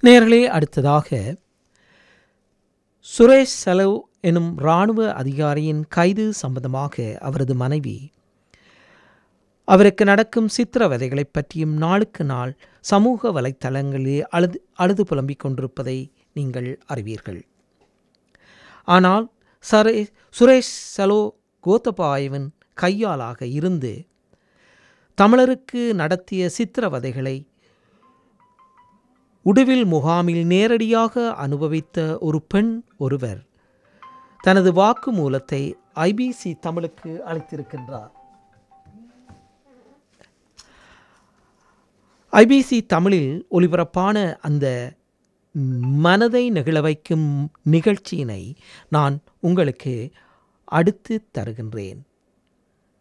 நேர்களே அடுத்ததாக சுரேஷ் செலவ் எனும் இராணுவ அதிகாரியின் கைது சம்பந்தமாக அவரது மனைவி அவருக்கு நடக்கும் சித்திரவதைகளைப் பற்றியும் நாளுக்கு நாள் சமூக வலைத்தளங்களில் அழுது அழுது புலம்பிக் கொண்டிருப்பதை நீங்கள் அறிவீர்கள் ஆனால் சரே சுரேஷ் சலோ கோத்தபாயவன் கையாளாக இருந்து தமிழருக்கு நடத்திய சித்திரவதைகளை உடுவில் முகாமில் நேரடியாக அனுபவித்த ஒரு பெண் ஒருவர் தனது வாக்குமூலத்தை ஐபிசி தமிழுக்கு அளித்திருக்கின்றார் ஐபிசி தமிழில் ஒளிபரப்பான அந்த மனதை நெகிழ வைக்கும் நிகழ்ச்சியினை நான் உங்களுக்கு அடுத்து தருகின்றேன்